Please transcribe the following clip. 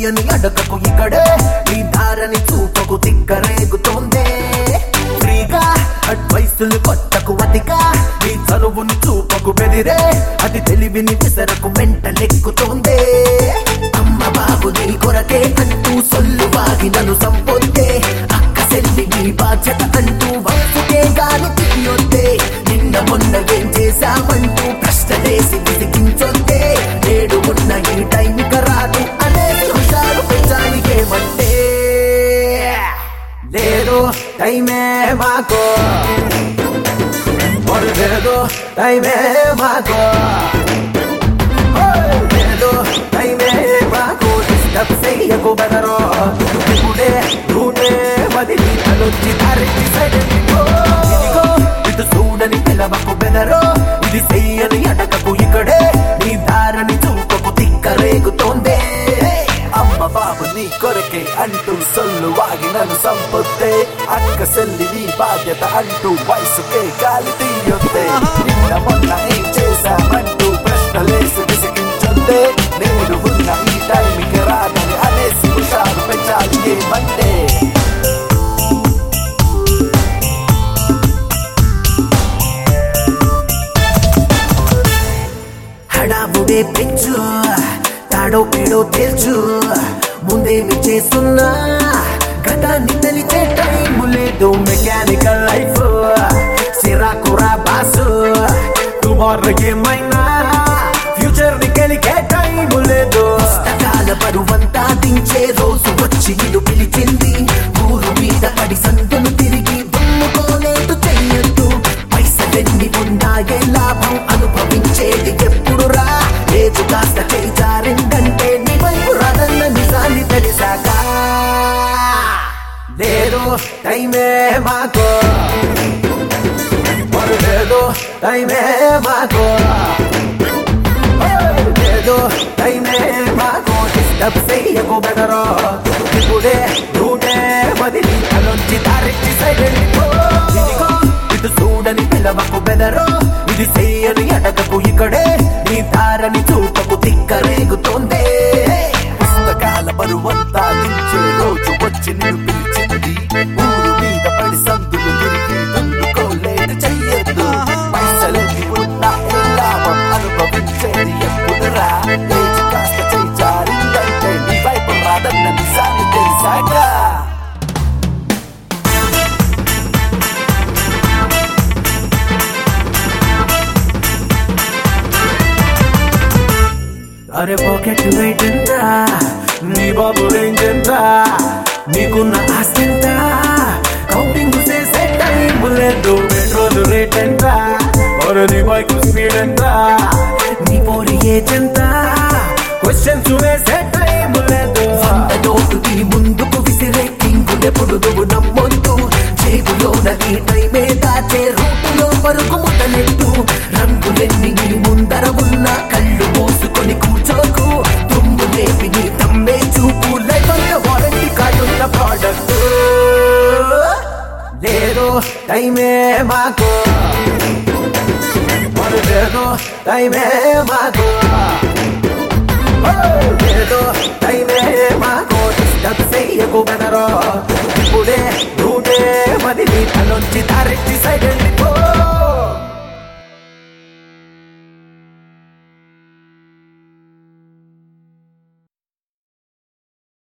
చెయ్యని అడగకు ఇక్కడే నీ దారని చూపకు తిక్కరేగుతోందే ఫ్రీగా అడ్వైసులు కొట్టకు అతిగా నీ చదువుని చూపకు బెదిరే అది తెలివిని విసరకు మెంటలెక్కుతోందే అమ్మ బాబు నీ కొరకే అంటూ సొల్లు వాగి నన్ను సంపొందే అక్క సెల్లి నీ బాధ్యత అంటూ వయసుకే గాలి తీయొద్దే నిన్న మొన్న ఏం చేశామంటూ ప్రశ్నలేసి విసిగించొద్దే నేడు ఉన్న ఈ టైంకి రాదు అనేది హుషారు పెంచాలి ఏమంటే లేదు టైమే మాకు మరి లేదు టైమే మాకు లేదు టైమే మాకు డిస్టర్బ్ చెయ్యకు బెదరో ఇప్పుడే రూటే వదిలి తలొచ్చి దారించి సైడ్ ఇదిగో ఇటు చూడని పిలవకు బెదరో ఇది చెయ్యని అడగకు ఇక్కడే నీ దారని చూపకు తిక్కరేగుతోందే అమ్మ బాబు నీ కొరకే అంటూ సొల్లు వాగి నన్ను సంపొద్దే అక్క సెల్లి నీ బాధ్యత అంటూ వయసుకే గాలి తీయొద్దే నిన్న మొన్న ఏం చేశామంటూ ప్రశ్నలేసి విసిగించొద్దే నేడు ఉన్న ఈ టైంకి రాదని అనేసి హుషారు పెంచాలి ఏమంటే హడావుడే పెంచు తాడో పేడో తేల్చు ముందేమి చేస్తున్నా గతాన్ని తెలిచే టైం లేదు మెకానికల్ లైఫ్ సిరాకురా బాసు టుమారో ఏమైనా ఫ్యూచర్ ని కలిగే టైం లేదు పుస్తకాల బరువంతా దించే రోజు వచ్చి ఇల్లు పిలిచింది ఊరు మీద పడి సంతులు తిరిగి దుమ్ముకోలేదు చెయ్యొద్దు పైసలెన్ని ఉన్నాయే లాభం అనుభవించేది ఎప్పుడు రా లేదు కాస్త చేజారిందంటే నీ వైపు రాదన్న నిజాన్ని తెలిసాక లేదు టైమే మాకు మరి లేదు టైమే మాకు లేదు టైమే మాకు డిస్టర్బ్ చెయ్యకు బెదరో ఇప్పుడే రూటే వదిలి తలొచ్చి దారించి సైడ్ ఇదిగో ఇటు చూడని పిలవకు బెదరో ఇది చెయ్యని అడగకు ఇక్కడే నీ దారని చూపకు తిక్కరేగుతోందే పుస్తకాల బరువంతా దించే రోజు వచ్చి నిన్ను పిలిచింది ఊరు మీద పడి సందులు తిరిగి దున్నుకోలేదు చెయ్యొద్దు పైసలెన్ని ఉన్నా ఏ లాభం అనుభవించేది ఎప్పుడురా లేచి కాస్త చేయి జారిందంటే నీ వైపు రాదన్న నిజాన్ని తెలిసాక అరే పాకెట్ వెయిట్ ఎంత నీ బాబు రేంజ్ ఎంత నీకున్న ఆస్తి ఎంత కౌంటింగ్ చేసే టైం లేదు పెట్రోల్ రేట్ ఎంత మరి నీ బైక్ స్పీడ్ ఎంత నీ పోరి ఏజ్ ఎంత క్వశ్చన్స్ వేసే టైం లేదు వంద నోటుకి ముందుకు విసిరే కింగులెప్పుడు నువ్వు నమ్మొద్దు జేబులోన నీ టైమే దాచే రూపులో పరుగు ముట్టనెట్టు రంగులెన్ని నీ ముందర ఉన్న కళ్ళు మోసుకొని కూర్చోకు తుమ్ము లేపి నీ తమ్మే చూపు లేకొంత వారంటీ కార్డున్న ప్రోడక్ట్ లేదు టైమే మాకు మరి లేదు టైమే మాకు లేదు టైమే మాకు డిస్టర్బ్ చెయ్యకు బెదరో